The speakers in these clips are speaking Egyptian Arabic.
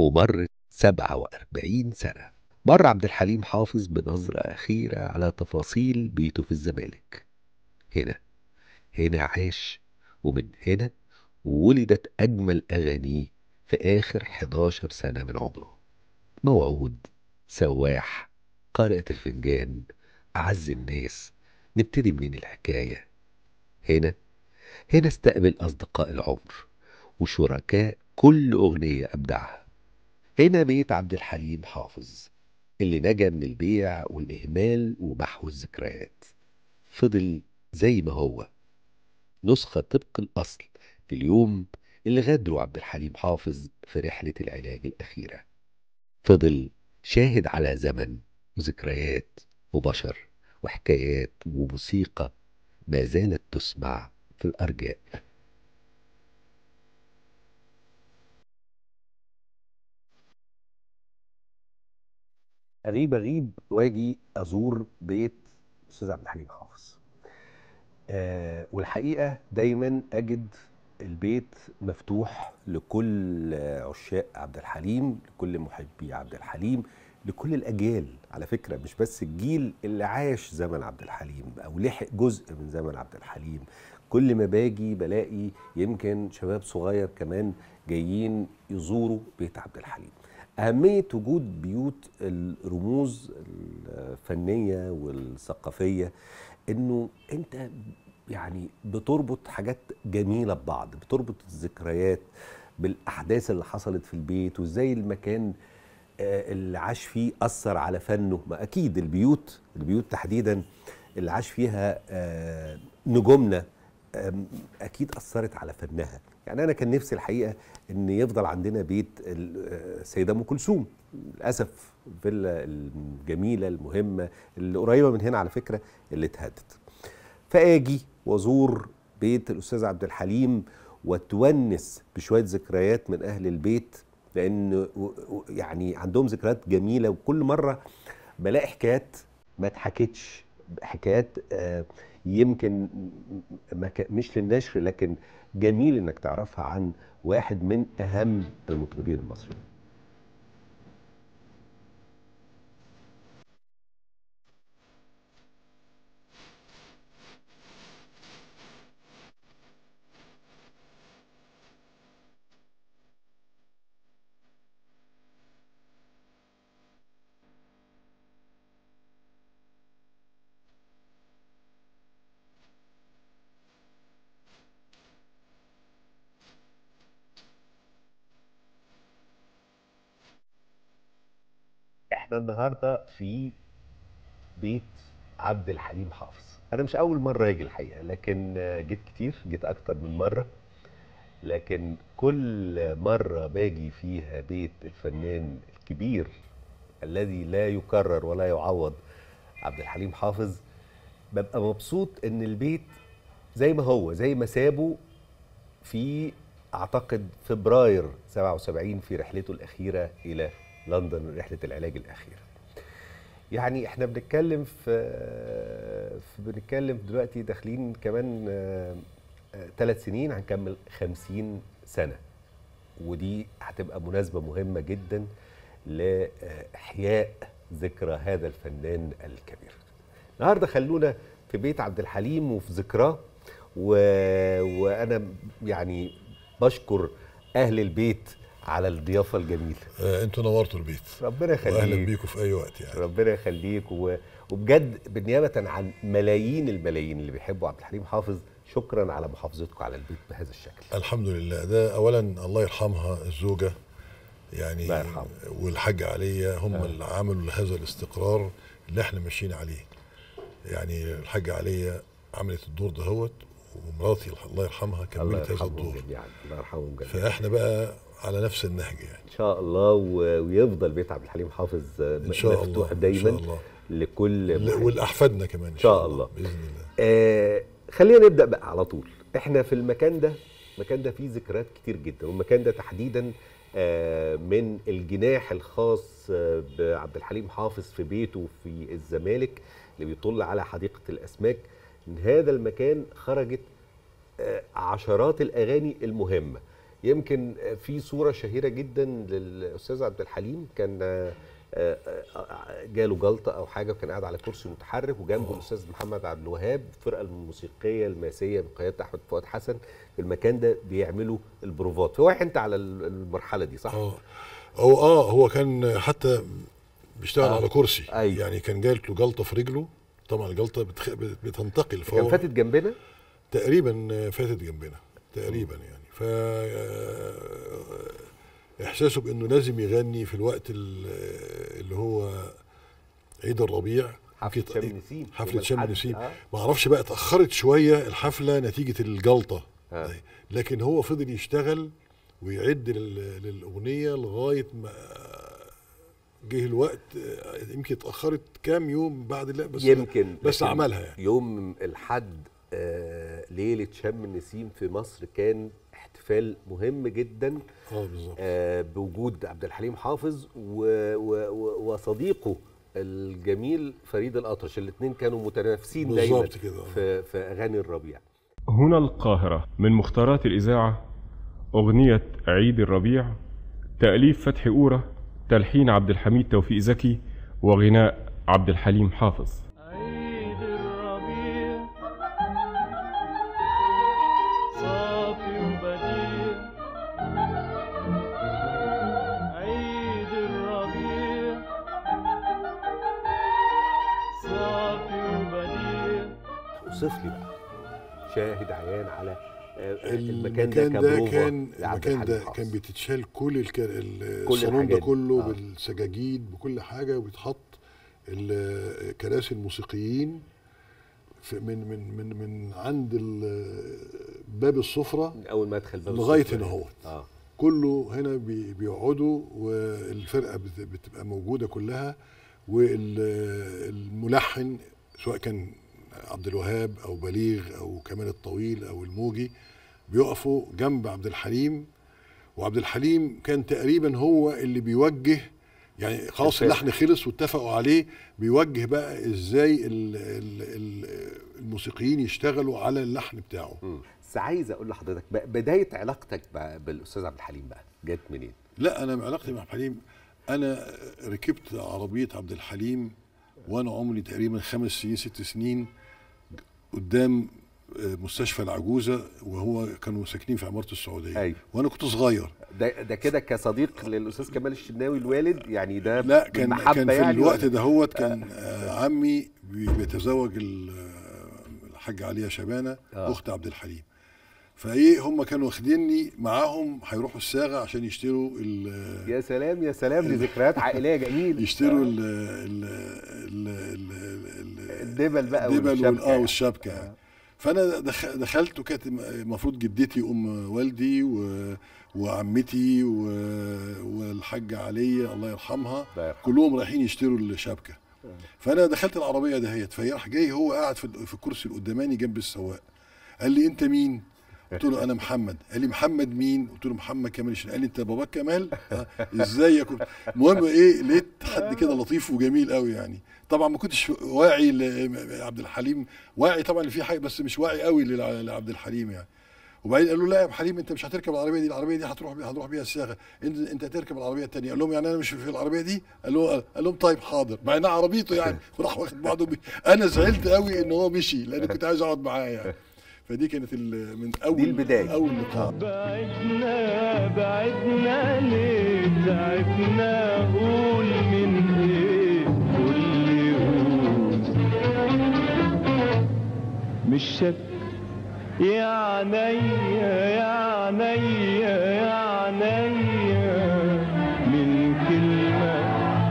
ومرت 47 سنة مر عبد الحليم حافظ بنظرة أخيرة على تفاصيل بيته في الزمالك هنا هنا عاش ومن هنا ولدت أجمل أغانيه في آخر 11 سنة من عمره موعود سواح قارئة الفنجان أعز الناس نبتدي منين الحكاية هنا هنا استقبل أصدقاء العمر وشركاء كل أغنية أبدعها هنا بيت عبد الحليم حافظ اللي نجا من البيع والإهمال ومحو الذكريات فضل زي ما هو نسخة طبق الأصل في اليوم اللي غادره عبد الحليم حافظ في رحلة العلاج الأخيرة فضل شاهد على زمن وذكريات وبشر وحكايات وموسيقى ما زالت تسمع في الأرجاء اغيب اغيب واجي ازور بيت استاذ عبد الحليم حافظ أه والحقيقه دايما اجد البيت مفتوح لكل عشاق عبد الحليم لكل محبي عبد الحليم لكل الاجيال على فكره مش بس الجيل اللي عاش زمن عبد الحليم او لحق جزء من زمن عبد الحليم كل ما باجي بلاقي يمكن شباب صغير كمان جايين يزوروا بيت عبد الحليم أهمية وجود بيوت الرموز الفنية والثقافية إنه أنت يعني بتربط حاجات جميلة ببعض بتربط الذكريات بالأحداث اللي حصلت في البيت وإزاي المكان اللي عاش فيه أثر على فنه ما أكيد البيوت البيوت تحديدا اللي عاش فيها نجومنا أكيد أثرت على فنها يعني انا كان نفسي الحقيقه ان يفضل عندنا بيت السيده ام كلثوم للاسف الفيلا الجميله المهمه اللي قريبه من هنا على فكره اللي اتهدت فاجي وازور بيت الاستاذ عبد الحليم واتونس بشويه ذكريات من اهل البيت لان يعني عندهم ذكريات جميله وكل مره بلاقي حكايات ما اتحكتش حكايات يمكن مش للنشر لكن جميل انك تعرفها عن واحد من اهم المطربين المصريين احنا النهارده في بيت عبد الحليم حافظ انا مش اول مره اجي الحقيقه لكن جيت كتير جيت اكتر من مره لكن كل مره باجي فيها بيت الفنان الكبير الذي لا يكرر ولا يعوض عبد الحليم حافظ ببقى مبسوط ان البيت زي ما هو زي ما سابه في اعتقد فبراير 77 في رحلته الاخيره الى لندن رحله العلاج الاخيره يعني احنا بنتكلم في, في بنتكلم دلوقتي داخلين كمان ثلاث سنين هنكمل خمسين سنة ودي هتبقى مناسبة مهمة جدا لإحياء ذكرى هذا الفنان الكبير النهاردة خلونا في بيت عبد الحليم وفي ذكراه و... وأنا يعني بشكر أهل البيت على الضيافه الجميله آه انتوا نورتوا البيت ربنا يخليك واهلا بيكم في اي وقت يعني ربنا يخليك و... وبجد بالنيابه عن ملايين الملايين اللي بيحبوا عبد الحليم حافظ شكرا على محافظتكم على البيت بهذا الشكل الحمد لله ده اولا الله يرحمها الزوجه يعني الله يرحمها والحاجه عليا هم آه. اللي عملوا لهذا الاستقرار اللي احنا ماشيين عليه يعني الحاجه عليا عملت الدور دهوت ومراتي الله يرحمها كملت هذا الدور يعني الله يرحمهم جميعا فاحنا بقى على نفس النهج يعني ان شاء الله ويفضل بيت عبد الحليم حافظ ان شاء مفتوح الله دايما إن شاء الله. لكل والاحفادنا كمان ان شاء الله باذن الله آه خلينا نبدا بقى على طول احنا في المكان ده المكان ده فيه ذكريات كتير جدا والمكان ده تحديدا آه من الجناح الخاص آه بعبد الحليم حافظ في بيته في الزمالك اللي بيطل على حديقه الاسماك من هذا المكان خرجت عشرات الاغاني المهمه يمكن في صوره شهيره جدا للاستاذ عبد الحليم كان آه، آه، آه، جاله جلطه او حاجه وكان قاعد على كرسي متحرك وجنبه الاستاذ محمد عبد الوهاب الفرقه الموسيقيه الماسيه بقياده احمد فؤاد حسن في المكان ده بيعملوا البروفات فواحد انت على المرحله دي صح؟ اه هو اه هو كان حتى بيشتغل آه. على كرسي أيوة. يعني كان جالت له جلطه في رجله طبعا الجلطه بتخ... بت- بتنتقل كان فهو فاتت جنبنا تقريبا فاتت جنبنا تقريبا يعني ف احساسه بانه لازم يغني في الوقت ال- اللي هو عيد الربيع حفله كت- شم نسيم حفله يوم شم الأحد. نسيم آه. ما اعرفش بقى اتاخرت شويه الحفله نتيجه الجلطه آه. لكن هو فضل يشتغل ويعد لل- للاغنيه لغايه ما جه الوقت آه، يمكن اتاخرت كام يوم بعد لا بس يمكن بس لكن عملها يعني يوم الحد آه ليله شم النسيم في مصر كان احتفال مهم جدا اه بالظبط آه بوجود عبد الحليم حافظ و و و وصديقه الجميل فريد الأطرش الاثنين كانوا متنافسين دايما بالظبط كده آه. في في اغاني الربيع هنا القاهرة من مختارات الإذاعة أغنية عيد الربيع تأليف فتحي أورة تلحين عبد الحميد توفيق زكي وغناء عبد الحليم حافظ عيد الربيع صافي وبديع عيد الربيع صافي وبديع اوصف لي بقى شاهد عيان على آه، المكان ده ده كبروفا كان لعبد المكان الحليم ده حافظ. كان بتتشال كل الك... ال- كل الصالون الحاجات ده دي. كله آه. بالسجاجيد بكل حاجه وبيتحط ال- كراسي الموسيقيين في من من من من عند ال- باب السفره من اول ما ادخل باب لغايه السفرة. هنا اهوت اه كله هنا بي- بيقعدوا والفرقه بت- بتبقى موجوده كلها والملحن سواء كان عبد الوهاب او بليغ او كمال الطويل او الموجي بيقفوا جنب عبد الحليم وعبد الحليم كان تقريبا هو اللي بيوجه يعني خلاص الفرقة. اللحن خلص واتفقوا عليه بيوجه بقى ازاي ال- ال- ال- الموسيقيين يشتغلوا على اللحن بتاعه مم. بس عايز اقول لحضرتك بقى بدايه علاقتك بقى بالاستاذ عبد الحليم بقى جت منين؟ لا انا علاقتي مع حليم انا ركبت عربيه عبد الحليم وانا عمري تقريبا خمس سنين ست سنين قدام آه، مستشفى العجوزه وهو كانوا ساكنين في عماره السعوديه أيوة. وانا كنت صغير ده ده كده كصديق للاستاذ كمال الشناوي الوالد يعني ده لا كان بالمحبة كان في يعني الوقت ولا؟ دهوت كان آه، عمي بي- بيتزوج ال- آه، الحاجه عليا شبانه آه. اخت عبد الحليم فايه هم كانوا واخديني معاهم هيروحوا الساغه عشان يشتروا ال- يا سلام يا سلام دي ذكريات عائليه جميله يشتروا ال ال ال ال ال الدبل بقى الدبل وال- والشبكة اه يعني. والشبكه يعني. فانا دخ- دخلت وكانت المفروض جدتي ام والدي و وعمتي و... والحاجه عليا الله يرحمها الله يرحمها. كلهم رايحين يشتروا الشبكه فانا دخلت العربيه دهيت فراح جاي هو قاعد في في الكرسي القداماني جنب السواق قال لي انت مين قلت له انا محمد قال لي محمد مين قلت له محمد كمال الشناوي قال لي انت باباك كمال آه، ازيك المهم ايه لقيت حد كده لطيف وجميل قوي يعني طبعا ما كنتش واعي لعبد الحليم واعي طبعا اللي فيه حاجه بس مش واعي قوي للع- لعبد الحليم يعني وبعدين قالوا لا يا ابو حليم انت مش هتركب العربيه دي العربيه دي هتروح بيها هتروح بيها الساغه انت انت هتركب العربيه الثانيه قال لهم يعني انا مش في العربيه دي قال لهم قال لهم طيب حاضر مع انها عربيته يعني وراح واخد بعضه بي. انا زعلت قوي ان هو مشي لان كنت عايز اقعد معاه يعني فدي كانت ال- من اول دي البداية. اول لقاء بعدنا بعدنا ليه تعبنا قول من ايه كل يوم مش شك يا عينيا يا عينيا يا عينيا من كلمة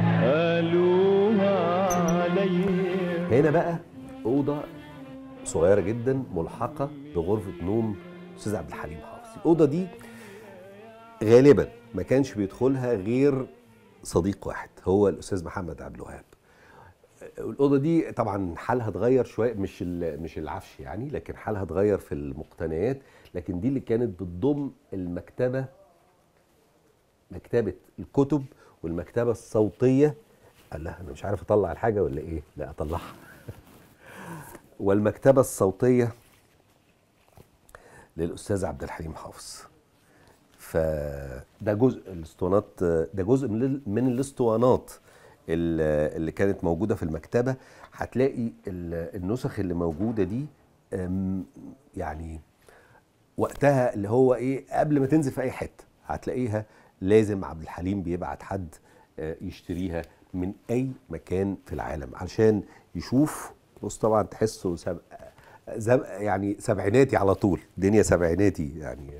قالوها عليا هنا بقى اوضه صغيره جدا ملحقه بغرفه نوم استاذ عبد الحليم حافظ الاوضه دي غالبا ما كانش بيدخلها غير صديق واحد هو الاستاذ محمد عبد الوهاب الاوضه دي طبعا حالها اتغير شويه مش ال- مش العفش يعني لكن حالها اتغير في المقتنيات لكن دي اللي كانت بتضم المكتبه مكتبه الكتب والمكتبه الصوتيه قال لها انا مش عارف اطلع الحاجه ولا ايه لا اطلعها والمكتبه الصوتيه للاستاذ عبد الحليم حافظ فده جزء الاسطوانات ده جزء من ال- من الاسطوانات ال- اللي كانت موجوده في المكتبه هتلاقي ال- النسخ اللي موجوده دي أم، يعني وقتها اللي هو ايه قبل ما تنزل في اي حته هتلاقيها لازم عبد الحليم بيبعت حد آه، يشتريها من اي مكان في العالم علشان يشوف بص طبعا تحسه سب... زب... يعني سبعيناتي على طول دنيا سبعيناتي يعني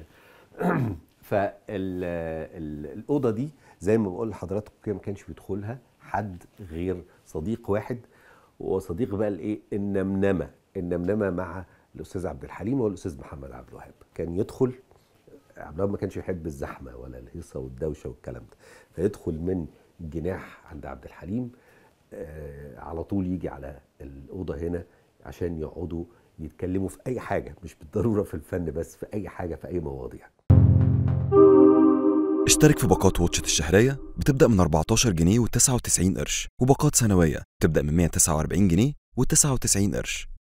فالاوضه دي زي ما بقول لحضراتكم كده ما كانش بيدخلها حد غير صديق واحد وهو صديق بقى الايه النمنمه النمنمه مع الاستاذ عبد الحليم والاستاذ محمد عبد الوهاب كان يدخل عبد الوهاب ما كانش يحب الزحمه ولا الهيصه والدوشه والكلام ده فيدخل من جناح عند عبد الحليم آه على طول يجي على الاوضه هنا عشان يقعدوا يتكلموا في اي حاجه مش بالضروره في الفن بس في اي حاجه في اي مواضيع اشترك في باقات واتشت الشهرية بتبدأ من 14 جنيه و99 قرش وباقات سنوية بتبدأ من 149 جنيه و99 قرش